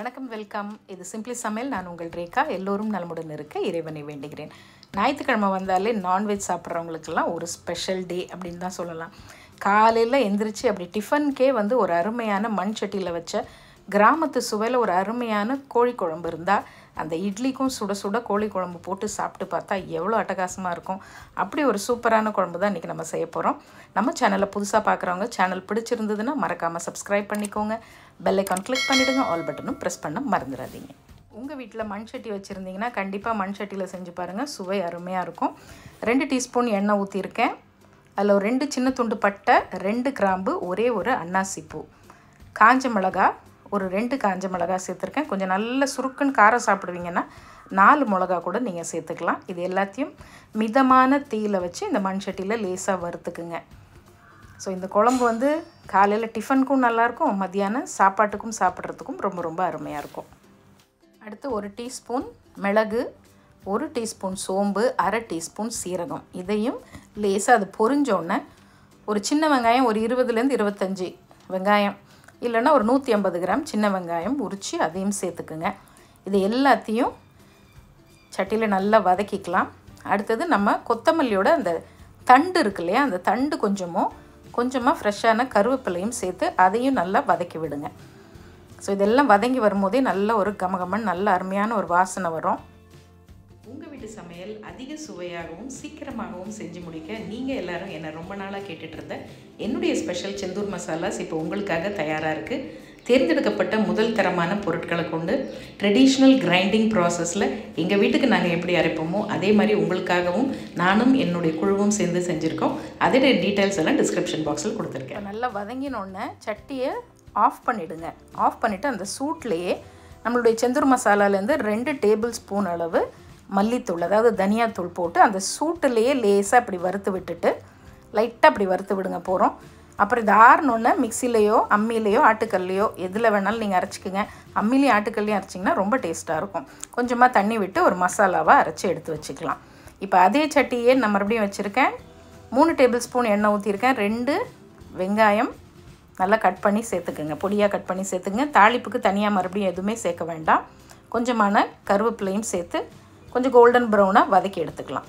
வணக்கம் வெல்கம் இது சிம்பிளி சமையல் நான் உங்கள் ரேகா எல்லோரும் நலமுடன் இருக்க இறைவனை வேண்டுகிறேன் ஞாயிற்றுக்கிழமை வந்தாலே நான்வெஜ் சாப்பிட்றவங்களுக்கெல்லாம் ஒரு ஸ்பெஷல் டே அப்படின்னு தான் சொல்லலாம் காலையில் எந்திரிச்சு அப்படி டிஃபனுக்கே வந்து ஒரு அருமையான மண் சட்டியில் வச்ச கிராமத்து சுவையில் ஒரு அருமையான கோழி குழம்பு இருந்தால் அந்த இட்லிக்கும் சுட சுட கோழி குழம்பு போட்டு சாப்பிட்டு பார்த்தா எவ்வளோ அட்டகாசமாக இருக்கும் அப்படி ஒரு சூப்பரான குழம்பு தான் இன்றைக்கி நம்ம செய்ய போகிறோம் நம்ம சேனலை புதுசாக பார்க்குறவங்க சேனல் பிடிச்சிருந்ததுன்னா மறக்காமல் சப்ஸ்கிரைப் பண்ணிக்கோங்க பெல் ஐக்கான் கிளிக் பண்ணிவிடுங்க ஆல் பட்டனும் ப்ரெஸ் பண்ண மறந்துடாதீங்க உங்கள் வீட்டில் மண் சட்டி வச்சுருந்தீங்கன்னா கண்டிப்பாக மண் சட்டியில் செஞ்சு பாருங்கள் சுவை அருமையாக இருக்கும் ரெண்டு டீஸ்பூன் எண்ணெய் ஊற்றிருக்கேன் அதில் ஒரு ரெண்டு சின்ன துண்டு பட்டை ரெண்டு கிராம்பு ஒரே ஒரு அன்னாசி பூ காஞ்ச மிளகா ஒரு ரெண்டு காஞ்ச மிளகா சேர்த்துருக்கேன் கொஞ்சம் நல்ல சுருக்குன்னு காரம் சாப்பிடுவீங்கன்னா நாலு மிளகா கூட நீங்கள் சேர்த்துக்கலாம் இது எல்லாத்தையும் மிதமான தீயில வச்சு இந்த மண் சட்டியில் லேசாக வறுத்துக்குங்க ஸோ இந்த குழம்பு வந்து காலையில் டிஃபனுக்கும் நல்லாயிருக்கும் மத்தியானம் சாப்பாட்டுக்கும் சாப்பிட்றதுக்கும் ரொம்ப ரொம்ப அருமையாக இருக்கும் அடுத்து ஒரு டீஸ்பூன் மிளகு ஒரு டீஸ்பூன் சோம்பு அரை டீஸ்பூன் சீரகம் இதையும் லேசாக அது பொரிஞ்சோடனே ஒரு சின்ன வெங்காயம் ஒரு இருபதுலேருந்து இருபத்தஞ்சி வெங்காயம் இல்லைன்னா ஒரு நூற்றி ஐம்பது கிராம் சின்ன வெங்காயம் உரித்து அதையும் சேர்த்துக்குங்க இது எல்லாத்தையும் சட்டியில் நல்லா வதக்கிக்கலாம் அடுத்தது நம்ம கொத்தமல்லியோட அந்த தண்டு இருக்கு இல்லையா அந்த தண்டு கொஞ்சமும் கொஞ்சமாக ஃப்ரெஷ்ஷான கருவேப்பிலையும் சேர்த்து அதையும் நல்லா வதக்கி விடுங்க ஸோ இதெல்லாம் வதங்கி வரும்போதே நல்ல ஒரு கமகமன் நல்ல அருமையான ஒரு வாசனை வரும் உங்கள் வீட்டு சமையல் அதிக சுவையாகவும் சீக்கிரமாகவும் செஞ்சு முடிக்க நீங்கள் எல்லாரும் என்னை ரொம்ப நாளாக கேட்டுட்டு இருந்த என்னுடைய ஸ்பெஷல் செந்தூர் மசாலாஸ் இப்போ உங்களுக்காக தயாராக இருக்குது தேர்ந்தெடுக்கப்பட்ட முதல் தரமான பொருட்களை கொண்டு ட்ரெடிஷ்னல் கிரைண்டிங் ப்ராசஸில் எங்கள் வீட்டுக்கு நாங்கள் எப்படி அரைப்போமோ அதே மாதிரி உங்களுக்காகவும் நானும் என்னுடைய குழுவும் சேர்ந்து செஞ்சுருக்கோம் அதோட டீட்டெயில்ஸ் எல்லாம் டிஸ்கிரிப்ஷன் பாக்ஸில் கொடுத்துருக்கேன் நல்லா வதங்கினோடனே சட்டியை ஆஃப் பண்ணிவிடுங்க ஆஃப் பண்ணிவிட்டு அந்த சூட்லேயே நம்மளுடைய செந்தூர் மசாலாலேருந்து ரெண்டு டேபிள் ஸ்பூன் அளவு மல்லித்தூள் அதாவது தனியாத்தூள் போட்டு அந்த சூட்டுலேயே லேசாக அப்படி வறுத்து விட்டுட்டு லைட்டாக அப்படி வறுத்து விடுங்க போகிறோம் அப்புறம் இது ஆறினோன்னே மிக்சிலேயோ அம்மிலேயோ ஆட்டுக்கல்லையோ எதில் வேணாலும் நீங்கள் அரைச்சிக்கோங்க அம்மிலையும் ஆட்டுக்கல்லையும் அரைச்சிங்கன்னா ரொம்ப டேஸ்ட்டாக இருக்கும் கொஞ்சமாக தண்ணி விட்டு ஒரு மசாலாவாக அரைச்சி எடுத்து வச்சுக்கலாம் இப்போ அதே சட்டியே நான் மறுபடியும் வச்சுருக்கேன் மூணு டேபிள் ஸ்பூன் எண்ணெய் ஊற்றிருக்கேன் ரெண்டு வெங்காயம் நல்லா கட் பண்ணி சேர்த்துக்குங்க பொடியாக கட் பண்ணி சேர்த்துங்க தாளிப்புக்கு தனியாக மறுபடியும் எதுவுமே சேர்க்க வேண்டாம் கொஞ்சமான கருவேப்பிலையும் சேர்த்து கொஞ்சம் கோல்டன் ப்ரௌனாக வதக்கி எடுத்துக்கலாம்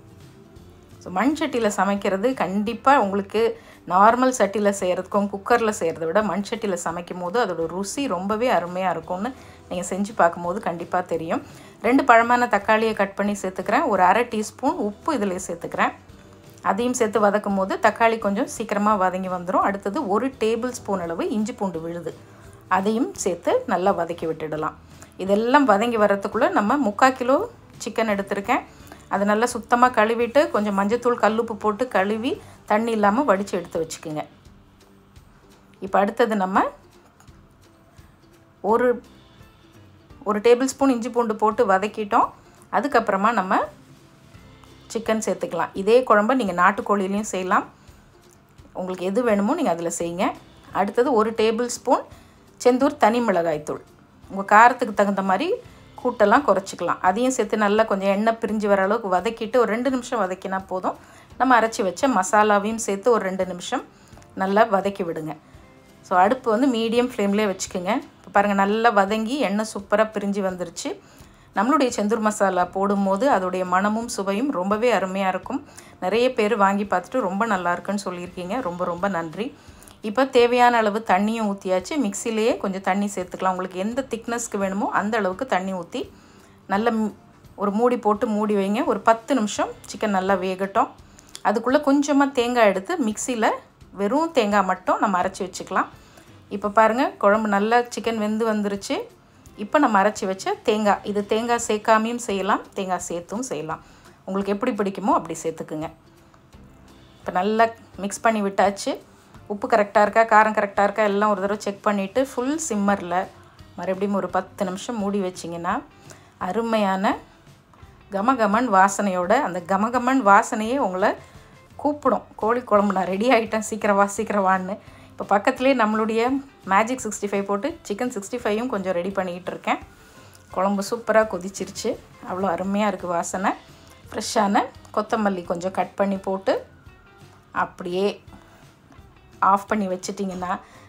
ஸோ மண் சட்டியில் சமைக்கிறது கண்டிப்பாக உங்களுக்கு நார்மல் சட்டியில் செய்கிறதுக்கும் குக்கரில் செய்கிறத விட மண் சட்டியில் சமைக்கும் போது அதோட ருசி ரொம்பவே அருமையாக இருக்கும்னு நீங்கள் செஞ்சு பார்க்கும்போது கண்டிப்பாக தெரியும் ரெண்டு பழமான தக்காளியை கட் பண்ணி சேர்த்துக்கிறேன் ஒரு அரை டீஸ்பூன் உப்பு இதில் சேர்த்துக்கிறேன் அதையும் சேர்த்து வதக்கும் போது தக்காளி கொஞ்சம் சீக்கிரமாக வதங்கி வந்துடும் அடுத்தது ஒரு டேபிள் ஸ்பூன் அளவு இஞ்சி பூண்டு விழுது அதையும் சேர்த்து நல்லா வதக்கி விட்டுடலாம் இதெல்லாம் வதங்கி வரத்துக்குள்ளே நம்ம முக்கால் கிலோ சிக்கன் எடுத்திருக்கேன் அதை நல்லா சுத்தமாக கழுவிட்டு கொஞ்சம் மஞ்சத்தூள் கல்லுப்பு போட்டு கழுவி தண்ணி இல்லாமல் வடித்து எடுத்து வச்சுக்கோங்க இப்போ அடுத்தது நம்ம ஒரு ஒரு டேபிள் ஸ்பூன் இஞ்சி பூண்டு போட்டு வதக்கிட்டோம் அதுக்கப்புறமா நம்ம சிக்கன் சேர்த்துக்கலாம் இதே குழம்ப நீங்கள் நாட்டுக்கோழிலையும் செய்யலாம் உங்களுக்கு எது வேணுமோ நீங்கள் அதில் செய்யுங்க அடுத்தது ஒரு டேபிள் ஸ்பூன் செந்தூர் தனி மிளகாய்த்தூள் உங்கள் காரத்துக்கு தகுந்த மாதிரி கூட்டெல்லாம் குறைச்சிக்கலாம் அதையும் சேர்த்து நல்லா கொஞ்சம் எண்ணெய் பிரிஞ்சு வர அளவுக்கு வதக்கிட்டு ஒரு ரெண்டு நிமிஷம் வதக்கினா போதும் நம்ம அரைச்சி வச்ச மசாலாவையும் சேர்த்து ஒரு ரெண்டு நிமிஷம் நல்லா வதக்கி விடுங்க ஸோ அடுப்பு வந்து மீடியம் ஃப்ளேம்லேயே வச்சுக்கோங்க இப்போ பாருங்கள் நல்லா வதங்கி எண்ணெய் சூப்பராக பிரிஞ்சு வந்துருச்சு நம்மளுடைய செந்தூர் மசாலா போடும்போது அதோடைய மனமும் சுவையும் ரொம்பவே அருமையாக இருக்கும் நிறைய பேர் வாங்கி பார்த்துட்டு ரொம்ப நல்லா இருக்குன்னு சொல்லியிருக்கீங்க ரொம்ப ரொம்ப நன்றி இப்போ தேவையான அளவு தண்ணியும் ஊற்றியாச்சு மிக்சிலேயே கொஞ்சம் தண்ணி சேர்த்துக்கலாம் உங்களுக்கு எந்த திக்னஸ்க்கு வேணுமோ அந்த அளவுக்கு தண்ணி ஊற்றி நல்ல ஒரு மூடி போட்டு மூடி வைங்க ஒரு பத்து நிமிஷம் சிக்கன் நல்லா வேகட்டும் அதுக்குள்ளே கொஞ்சமாக தேங்காய் எடுத்து மிக்சியில் வெறும் தேங்காய் மட்டும் நம்ம அரைச்சி வச்சுக்கலாம் இப்போ பாருங்கள் குழம்பு நல்லா சிக்கன் வெந்து வந்துருச்சு இப்போ நம்ம அரைச்சி வச்ச தேங்காய் இது தேங்காய் சேர்க்காமையும் செய்யலாம் தேங்காய் சேர்த்தும் செய்யலாம் உங்களுக்கு எப்படி பிடிக்குமோ அப்படி சேர்த்துக்குங்க இப்போ நல்லா மிக்ஸ் பண்ணி விட்டாச்சு உப்பு கரெக்டாக இருக்கா காரம் கரெக்டாக இருக்கா எல்லாம் ஒரு தடவை செக் பண்ணிவிட்டு ஃபுல் சிம்மரில் மறுபடியும் ஒரு பத்து நிமிஷம் மூடி வச்சிங்கன்னா அருமையான கமகமன் வாசனையோட அந்த கமகமன் வாசனையே உங்களை கூப்பிடும் கோழி குழம்பு நான் ரெடி ஆகிட்டேன் சீக்கிரம் வா சீக்கிரம் வான்னு இப்போ பக்கத்துலேயே நம்மளுடைய மேஜிக் சிக்ஸ்டி ஃபைவ் போட்டு சிக்கன் சிக்ஸ்டி ஃபைவும் கொஞ்சம் ரெடி பண்ணிக்கிட்டு இருக்கேன் குழம்பு சூப்பராக கொதிச்சிருச்சு அவ்வளோ அருமையாக இருக்குது வாசனை ஃப்ரெஷ்ஷான கொத்தமல்லி கொஞ்சம் கட் பண்ணி போட்டு அப்படியே ஆஃப் பண்ணி வச்சிட்டிங்கன்னா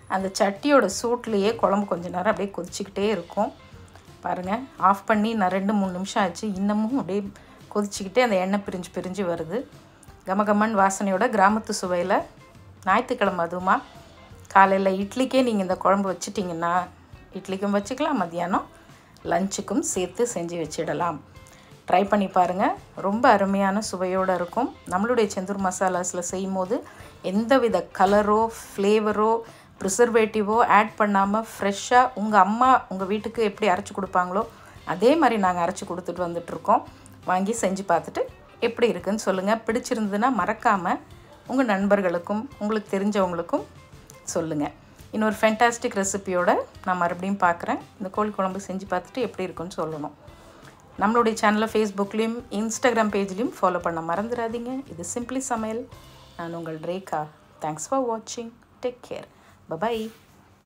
அந்த சட்டியோட சூட்லேயே குழம்பு கொஞ்ச நேரம் அப்படியே கொதிச்சிக்கிட்டே இருக்கும் பாருங்கள் ஆஃப் பண்ணி நான் ரெண்டு மூணு நிமிஷம் ஆச்சு இன்னமும் அப்படியே கொதிச்சிக்கிட்டே அந்த எண்ணெய் பிரிஞ்சு பிரிஞ்சு வருது கமகமன் வாசனையோட கிராமத்து சுவையில் ஞாயிற்றுக்கிழமை அதுவுமா காலையில் இட்லிக்கே நீங்கள் இந்த குழம்பு வச்சிட்டிங்கன்னா இட்லிக்கும் வச்சுக்கலாம் மத்தியானம் லஞ்சுக்கும் சேர்த்து செஞ்சு வச்சிடலாம் ட்ரை பண்ணி பாருங்கள் ரொம்ப அருமையான சுவையோடு இருக்கும் நம்மளுடைய செந்தூர் மசாலாஸில் செய்யும் போது எந்தவித கலரோ ஃப்ளேவரோ ப்ரிசர்வேட்டிவோ ஆட் பண்ணாமல் ஃப்ரெஷ்ஷாக உங்கள் அம்மா உங்கள் வீட்டுக்கு எப்படி அரைச்சி கொடுப்பாங்களோ அதே மாதிரி நாங்கள் அரைச்சி கொடுத்துட்டு வந்துட்ருக்கோம் வாங்கி செஞ்சு பார்த்துட்டு எப்படி இருக்குன்னு சொல்லுங்கள் பிடிச்சிருந்ததுன்னா மறக்காமல் உங்கள் நண்பர்களுக்கும் உங்களுக்கு தெரிஞ்சவங்களுக்கும் சொல்லுங்கள் இன்னொரு ஃபென்டாஸ்டிக் ரெசிபியோட நான் மறுபடியும் பார்க்குறேன் இந்த கோழி குழம்பு செஞ்சு பார்த்துட்டு எப்படி இருக்குன்னு சொல்லணும் நம்மளுடைய சேனலை ஃபேஸ்புக்லேயும் இன்ஸ்டாகிராம் பேஜ்லேயும் ஃபாலோ பண்ண மறந்துடாதீங்க இது சிம்பிளி சமையல் நான் உங்கள் ரேகா தேங்க்ஸ் ஃபார் வாட்சிங் டேக் கேர் பபாய்